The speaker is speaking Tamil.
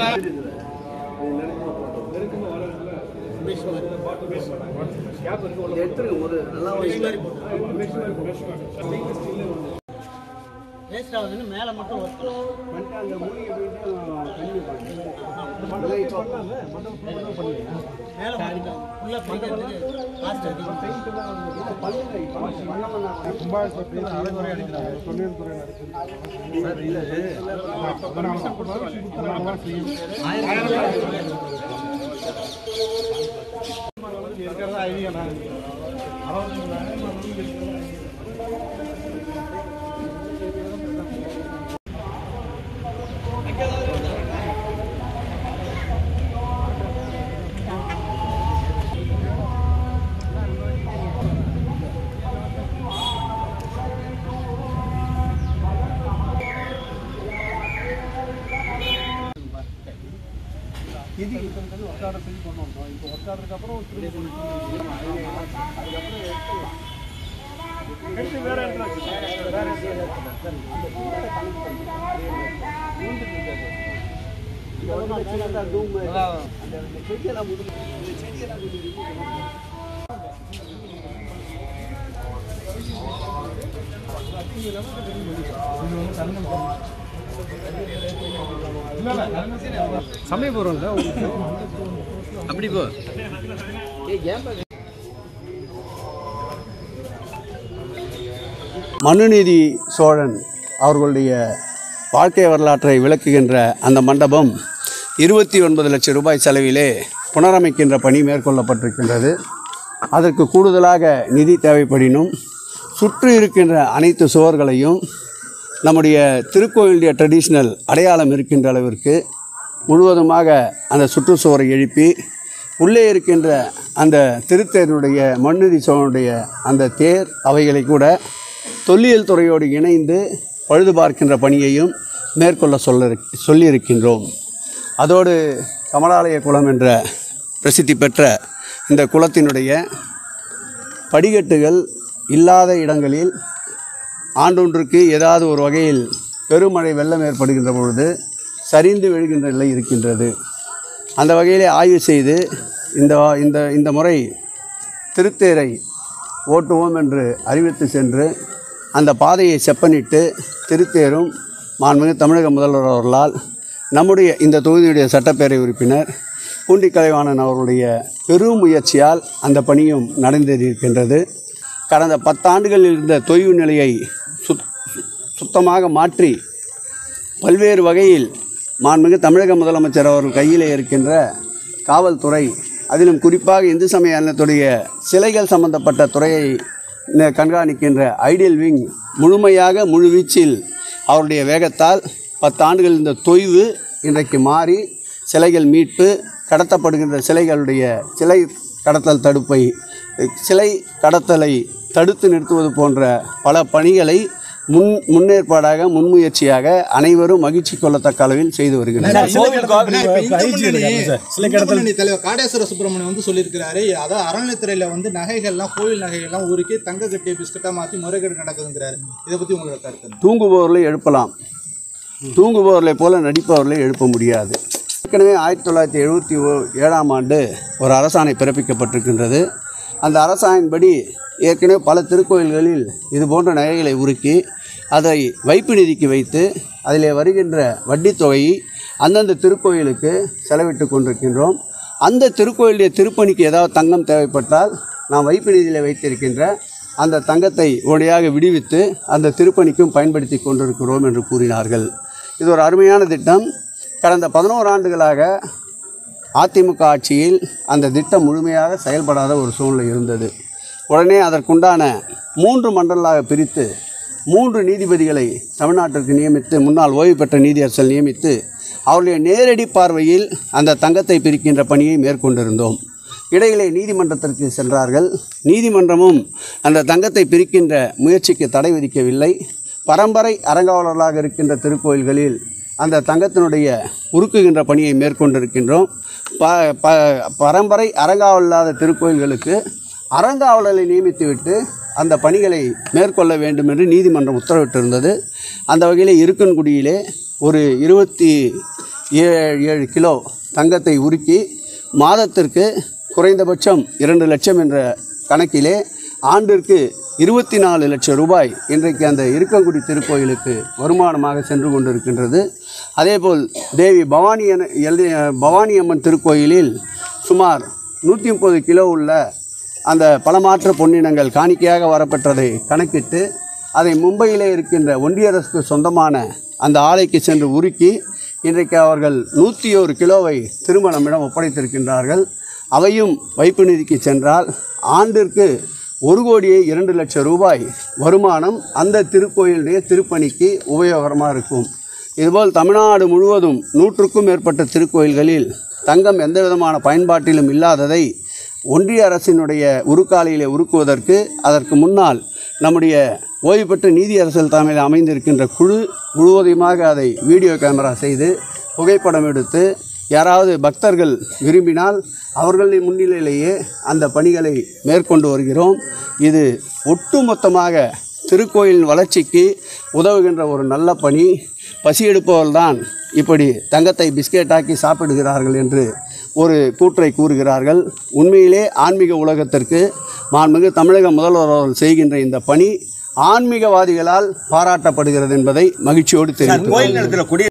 வேஸ்ட் ஆகுதுன்னு மேலே மட்டும் ஒட்டணும் மேலே பண்ணிட்டோம் உள்ள பண்ணிக்கிறதுக்கு காஸ்ட் அதிகம் அப்படி போ மனுநீதி சோழன் அவர்களுடைய வாழ்க்கை வரலாற்றை விளக்குகின்ற அந்த மண்டபம் இருபத்தி ஒன்பது லட்சம் ரூபாய் செலவிலே புனரமைக்கின்ற பணி மேற்கொள்ளப்பட்டிருக்கின்றது அதற்கு கூடுதலாக நிதி தேவைப்படினும் சுற்றி இருக்கின்ற அனைத்து சுவர்களையும் நம்முடைய திருக்கோயிலுடைய ட்ரெடிஷ்னல் அடையாளம் இருக்கின்ற அளவிற்கு முழுவதுமாக அந்த சுற்றுச்சுவரை எழுப்பி உள்ளே இருக்கின்ற அந்த திருத்தேரினுடைய மண்ணுதி சோழனுடைய அந்த தேர் அவைகளை கூட தொல்லியல் துறையோடு இணைந்து பழுது பார்க்கின்ற பணியையும் மேற்கொள்ள சொல்ல சொல்லியிருக்கின்றோம் அதோடு கமலாலய குளம் என்ற பிரசித்தி பெற்ற இந்த குளத்தினுடைய படிக்கட்டுகள் இல்லாத இடங்களில் ஆண்டொன்றுக்கு ஏதாவது ஒரு வகையில் பெருமழை வெள்ளம் ஏற்படுகின்ற பொழுது சரிந்து விழுகின்ற நிலை இருக்கின்றது அந்த வகையிலே ஆய்வு செய்து இந்த இந்த இந்த முறை திருத்தேரை ஓட்டுவோம் என்று அறிவித்து சென்று அந்த பாதையை செப்பனிட்டு திருத்தேரும் மாண்புமிகு தமிழக முதல்வர் அவர்களால் நம்முடைய இந்த தொகுதியுடைய சட்டப்பேரவை உறுப்பினர் பூண்டி கலைவாணன் அவர்களுடைய பெரும் முயற்சியால் அந்த பணியும் நடந்தேறியிருக்கின்றது கடந்த பத்தாண்டுகளில் இருந்த தொய்வு நிலையை சுத் சுத்தமாக மாற்றி பல்வேறு வகையில் மாண்புமிகு தமிழக முதலமைச்சர் அவர்கள் கையிலே இருக்கின்ற காவல்துறை அதிலும் குறிப்பாக இந்து சமய அறநிலையத்துடைய சிலைகள் சம்பந்தப்பட்ட துறையை ந- கண்காணிக்கின்ற ஐடியல் விங் முழுமையாக முழுவீச்சில் அவருடைய வேகத்தால் பத்தாண்டுகள் இந்த தொய்வு இன்றைக்கு மாறி சிலைகள் மீட்பு கடத்தப்படுகின்ற சிலைகளுடைய சிலை கடத்தல் தடுப்பை சிலை கடத்தலை தடுத்து நிறுத்துவது போன்ற பல பணிகளை முன் முன்னேற்பாடாக முன்முயற்சியாக அனைவரும் மகிழ்ச்சி கொள்ளத்தக்க அளவில் செய்து வருகின்றனர் முன்னணி தலைவர் காடேஸ்வர சுப்பிரமணியம் வந்து சொல்லியிருக்கிறாரு அதாவது அறநிலைத்துறையில வந்து நகைகள்லாம் கோயில் நகைகள்லாம் ஊருக்கு தங்க கட்டிய பிஸ்கட்டா மாத்தி முறைகேடு நடக்குதுங்கிறாரு இதை பத்தி உங்களோட கருத்து என்ன? தூங்குபவர்களை எழுப்பலாம் தூங்குபவர்களை போல நடிப்பவர்களை எழுப்ப முடியாது ஏற்கனவே ஆயிரத்தி தொள்ளாயிரத்தி எழுபத்தி ஏழாம் ஆண்டு ஒரு அரசாணை பிறப்பிக்கப்பட்டிருக்கின்றது அந்த அரசாணையின்படி ஏற்கனவே பல திருக்கோயில்களில் இது போன்ற நகைகளை உருக்கி அதை வைப்பு நிதிக்கு வைத்து அதிலே வருகின்ற வட்டித் தொகையை அந்தந்த திருக்கோயிலுக்கு செலவிட்டு கொண்டிருக்கின்றோம் அந்த திருக்கோயிலுடைய திருப்பணிக்கு ஏதாவது தங்கம் தேவைப்பட்டால் நாம் வைப்பு நிதியில் வைத்திருக்கின்ற அந்த தங்கத்தை உடனடியாக விடுவித்து அந்த திருப்பணிக்கும் பயன்படுத்தி கொண்டிருக்கிறோம் என்று கூறினார்கள் இது ஒரு அருமையான திட்டம் கடந்த பதினோரு ஆண்டுகளாக அதிமுக ஆட்சியில் அந்த திட்டம் முழுமையாக செயல்படாத ஒரு சூழ்நிலை இருந்தது உடனே அதற்குண்டான மூன்று மண்டலாக பிரித்து மூன்று நீதிபதிகளை தமிழ்நாட்டிற்கு நியமித்து முன்னாள் ஓய்வு பெற்ற நீதியரசர் நியமித்து அவருடைய நேரடி பார்வையில் அந்த தங்கத்தை பிரிக்கின்ற பணியை மேற்கொண்டிருந்தோம் இடையிலே நீதிமன்றத்திற்கு சென்றார்கள் நீதிமன்றமும் அந்த தங்கத்தை பிரிக்கின்ற முயற்சிக்கு தடை விதிக்கவில்லை பரம்பரை அறங்காவலர்களாக இருக்கின்ற திருக்கோயில்களில் அந்த தங்கத்தினுடைய உருக்குகின்ற பணியை மேற்கொண்டிருக்கின்றோம் ப ப பரம்பரை அறங்காவல் இல்லாத திருக்கோயில்களுக்கு அறங்காவலரை நியமித்துவிட்டு அந்த பணிகளை மேற்கொள்ள வேண்டும் என்று நீதிமன்றம் உத்தரவிட்டிருந்தது அந்த வகையில் இருக்கன்குடியிலே ஒரு இருபத்தி ஏழு ஏழு கிலோ தங்கத்தை உருக்கி மாதத்திற்கு குறைந்தபட்சம் இரண்டு லட்சம் என்ற கணக்கிலே ஆண்டிற்கு இருபத்தி நாலு லட்சம் ரூபாய் இன்றைக்கு அந்த இருக்கங்குடி திருக்கோயிலுக்கு வருமானமாக சென்று கொண்டிருக்கின்றது அதேபோல் தேவி பவானி என- எல்லை- பவானி அம்மன் திருக்கோயிலில் சுமார் நூற்றி முப்பது கிலோ உள்ள அந்த பலமாற்ற பொன்னினங்கள் காணிக்கையாக வரப்பெற்றதை கணக்கிட்டு அதை மும்பையிலே இருக்கின்ற ஒன்றிய அரசுக்கு சொந்தமான அந்த ஆலைக்கு சென்று உருக்கி இன்றைக்கு அவர்கள் நூற்றி ஒரு கிலோவை திரும்ப நம்மிடம் ஒப்படைத்திருக்கின்றார்கள் அவையும் வைப்பு நிதிக்கு சென்றால் ஆண்டிற்கு ஒரு கோடியே இரண்டு லட்சம் ரூபாய் வருமானம் அந்த திருக்கோயிலுடைய திருப்பணிக்கு உபயோகரமாக இருக்கும் இதுபோல் தமிழ்நாடு முழுவதும் நூற்றுக்கும் மேற்பட்ட திருக்கோயில்களில் தங்கம் எந்த விதமான பயன்பாட்டிலும் இல்லாததை ஒன்றிய அரசினுடைய உருக்காலையிலே உருக்குவதற்கு அதற்கு முன்னால் நம்முடைய ஓய்வு பெற்ற நீதியரசர் தலைமையில் அமைந்திருக்கின்ற குழு முழுவதுமாக அதை வீடியோ கேமரா செய்து புகைப்படம் எடுத்து யாராவது பக்தர்கள் விரும்பினால் அவர்களின் முன்னிலையிலேயே அந்த பணிகளை மேற்கொண்டு வருகிறோம் இது ஒட்டுமொத்தமாக திருக்கோயிலின் வளர்ச்சிக்கு உதவுகின்ற ஒரு நல்ல பணி பசி எடுப்பவர்கள்தான் இப்படி தங்கத்தை பிஸ்கெட்டாக்கி சாப்பிடுகிறார்கள் என்று ஒரு கூற்றை கூறுகிறார்கள் உண்மையிலே ஆன்மீக உலகத்திற்கு மாண்புமிகு தமிழக முதல்வர் அவர்கள் செய்கின்ற இந்த பணி ஆன்மீகவாதிகளால் பாராட்டப்படுகிறது என்பதை மகிழ்ச்சியோடு தெரிவித்துக் கோயில் நிலத்தில் குடி